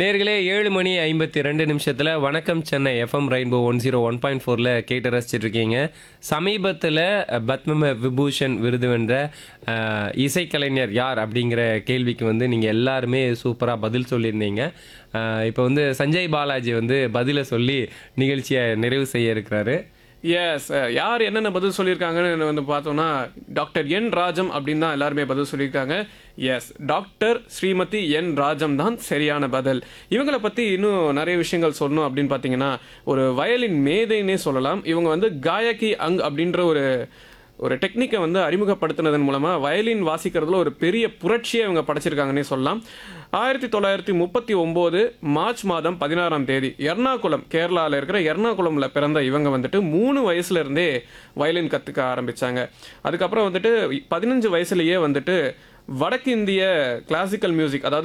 நேர்களே ஏழு மணி ஐம்பத்தி ரெண்டு நிமிஷத்தில் வணக்கம் Chennai FM rainbow one zero one point ஃபோரில் கேட்டு ரசிச்சிட்டு இருக்கீங்க சமீபத்தில் பத்ம விபூஷன் விருது வென்ற அஹ், இசைக்கலைஞர் யார் அப்படிங்கிற கேள்விக்கு வந்து நீங்கள் எல்லாருமே சூப்பராக பதில் சொல்லியிருந்தீங்க இப்போ வந்து சஞ்சய் பாலாஜி வந்து பதிலை சொல்லி நிகழ்ச்சியை நிறைவு செய்ய இருக்கிறாரு எஸ் யார் என்னென்ன பதில் சொல்லியிருக்காங்கன்னு வந்து பார்த்தோம்னா டாக்டர் என் ராஜம் அப்படின்னு தான் எல்லாருமே பதில் சொல்லியிருக்காங்க yes doctor Srimathi N Rajam தான் சரியான பதில் இவங்களை பற்றி இன்னும் நிறைய விஷயங்கள் சொல்லணும் அப்படின்னு பார்த்தீங்கன்னா ஒரு வயலின் மேதைன்னே சொல்லலாம் இவங்க வந்து காயகி அங் அப்படின்ற ஒரு ஒரு டெக்னிக்கை வந்து அறிமுகப்படுத்தினதன் மூலமாக வயலின் வாசிக்கிறதுல ஒரு பெரிய புரட்சியை இவங்க படைச்சிருக்காங்கன்னே சொல்லலாம் ஆயிரத்தி தொள்ளாயிரத்தி முப்பத்தி ஒம்பது மார்ச் மாதம் பதினாறாம் தேதி எர்ணாகுளம் கேரளாவில் இருக்கிற எர்ணாகுளம்ல பிறந்த இவங்க வந்துட்டு மூணு வயசுல இருந்தே வயலின் கற்றுக்க ஆரம்பிச்சாங்க அதுக்கப்புறம் வந்துட்டு பதினஞ்சு வயசுலயே வந்துட்டு வடக்கிந்திய கிளாசிக்கல் மியூசிக் அதாவது